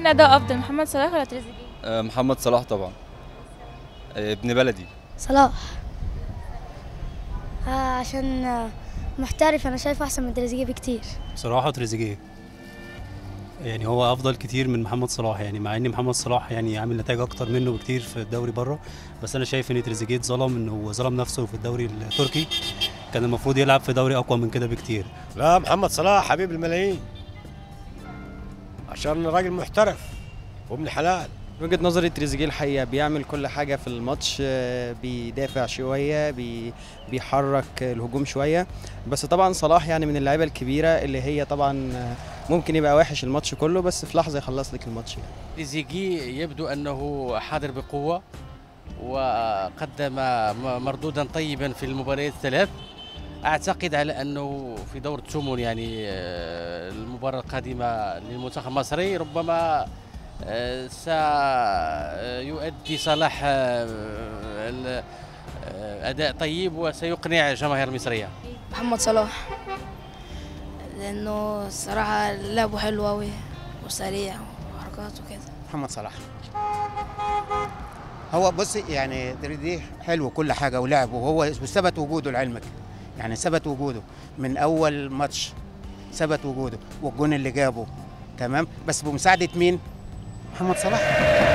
اداء افضل محمد صلاح ولا تريزيجيه آه، محمد صلاح طبعا آه، ابن بلدي صلاح آه عشان آه، محترف انا شايفه احسن من تريزيجيه بكتير بصراحة تريزيجيه يعني هو افضل كتير من محمد صلاح يعني مع ان محمد صلاح يعني عامل نتائج اكتر منه بكتير في الدوري بره بس انا شايف ان تريزيجيه اتظلم انه ظلم نفسه في الدوري التركي كان المفروض يلعب في دوري اقوى من كده بكتير لا محمد صلاح حبيب الملايين عشان راجل محترف وابن حلال من وجهة نظري تريزيجيه الحقيقة بيعمل كل حاجة في الماتش آه، بيدافع شوية بي بيحرك الهجوم شوية بس طبعا صلاح يعني من اللعيبة الكبيرة اللي هي طبعا آه، ممكن يبقى وحش الماتش كله بس في لحظة يخلص لك الماتش يعني. تريزيجي يبدو انه حاضر بقوه وقدم م- مردودا طيبا في المباريات الثلاث اعتقد على انه في دور تشومون يعني آه، المباراه القادمه للمنتخب المصري ربما آه، سيؤدي صلاح آه، ال- آه، اداء طيب وسيقنع الجماهير المصريه محمد صلاح لانه الصراحه لعبه حلو قوي وسريع وحركات وكده محمد صلاح هو بص يعني تريديه حلو كل حاجه ولعب وهو وثبت وجوده لعلمك يعني ثبت وجوده من اول ماتش ثبت وجوده والجون اللي جابه تمام بس بمساعده مين محمد صلاح